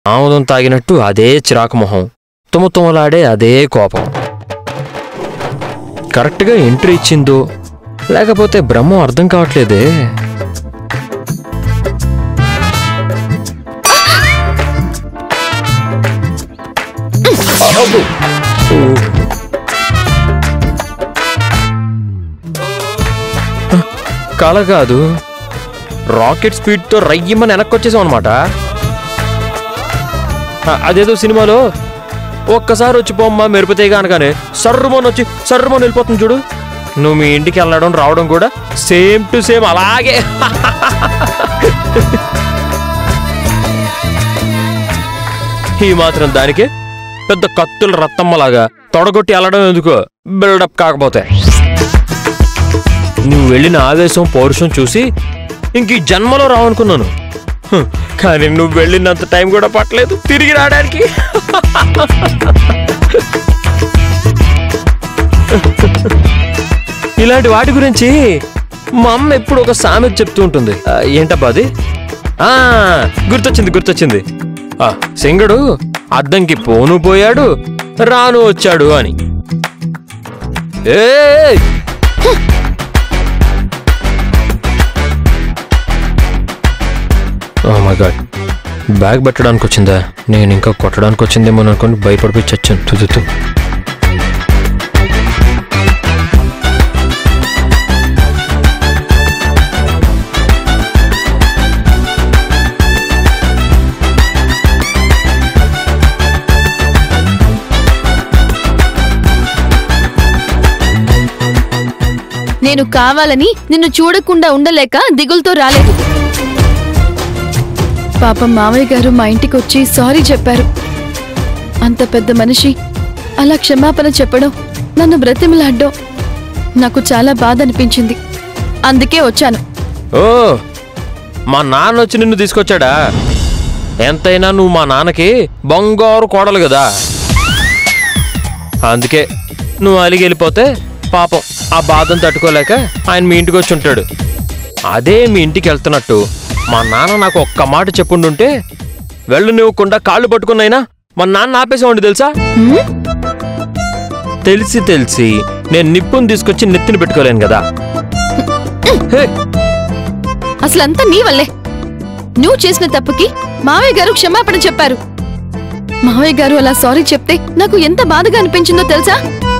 ఆముదం తాగినట్టు అదే చిరాకు మొహం తుమతుమలాడే అదే కోపం కరెక్ట్గా ఎంట్రీ ఇచ్చిందో లేకపోతే బ్రహ్మం అర్థం కావట్లేదే అబ్బో. కళ కాదు రాకెట్ స్పీడ్తో రయ్యమని వెనక్కి వచ్చేసాం అనమాట అదేదో సినిమాలో ఒక్కసారి వచ్చి పోమ్మా మెరుపుతేగా అనగానే సర్రమని వచ్చి సర్రమని వెళ్ళిపోతుంది చూడు నువ్వు మీ ఇంటికి వెళ్ళడం రావడం కూడా సేమ్ టు సేమ్ అలాగే ఈ మాత్రం దానికి పెద్ద కత్తుల రత్తమ్మలాగా తొడగొట్టి వెళ్ళడం ఎందుకు బిల్డప్ కాకపోతే నువ్వు వెళ్ళిన ఆవేశం పౌరుషం చూసి ఇంక ఈ జన్మలో రావనుకున్నాను హ్, కానీ నువ్వు వెళ్ళినంత టైం కూడా పట్టలేదు తిరిగి రావడానికి ఇలాంటి వాటి గురించి మా అమ్మ ఎప్పుడు ఒక సామెత చెప్తూ ఉంటుంది ఆ, ఏంటబ్బా అది ఆ, గుర్తొచ్చింది గుర్తొచ్చింది ఆ, సింగడు అద్దంకి పోను పోయాడు రాను వచ్చాడు అని ఏయ్ ఓ మై గాడ్ బ్యాగ్ పెట్టడానికి వచ్చిందా నేను ఇంకా కొట్టడానికి వచ్చిందేమో అనుకుని భయపడిపోయి చచ్చాను తుదుతూ నేను కావాలని నిన్ను చూడకుండా ఉండలేక దిగులతో రాలేదు పాపం మామయ్య గారు మా ఇంటికి వచ్చి సారీ చెప్పారు అంత పెద్ద మనిషి అలా క్షమాపణ చెప్పడం నన్ను బ్రతిమలాడ్డం నాకు చాలా బాధ అనిపించింది అందుకే వచ్చాను ఓ మా నాన్న వచ్చి నిన్ను తీసుకొచ్చాడా ఎంతైనా నువ్వు మా నాన్నకి బంగారు కోడలు కదా అందుకే నువ్వు అలిగి వెళ్ళిపోతే పాపం ఆ బాధను తట్టుకోలేక ఆయన మీ ఇంటికి వచ్చి ఉంటాడు అదే మీ ఇంటికి వెళ్తున్నట్టు మా నాన్న నాకు ఒక్క మాట చెప్పుండుంటే వెళ్ళు నివ్వకుండా కాళ్ళు పట్టుకున్నైనా మా నాన్న ఆపేసేవాడి తెలుసా హ్మ్? తెలిసి తెలిసి నేను నిప్పుని తీసుకొచ్చి నెత్తిన పెట్టుకోలేను కదా హే అసలంతా నీ వల్లే నువ్వు చేసిన తప్పుకి మావయ్య గారు క్షమాపణ చెప్పారు మావయ్య గారు అలా సారీ చెప్తే నాకు ఎంత బాధగా అనిపించిందో తెలుసా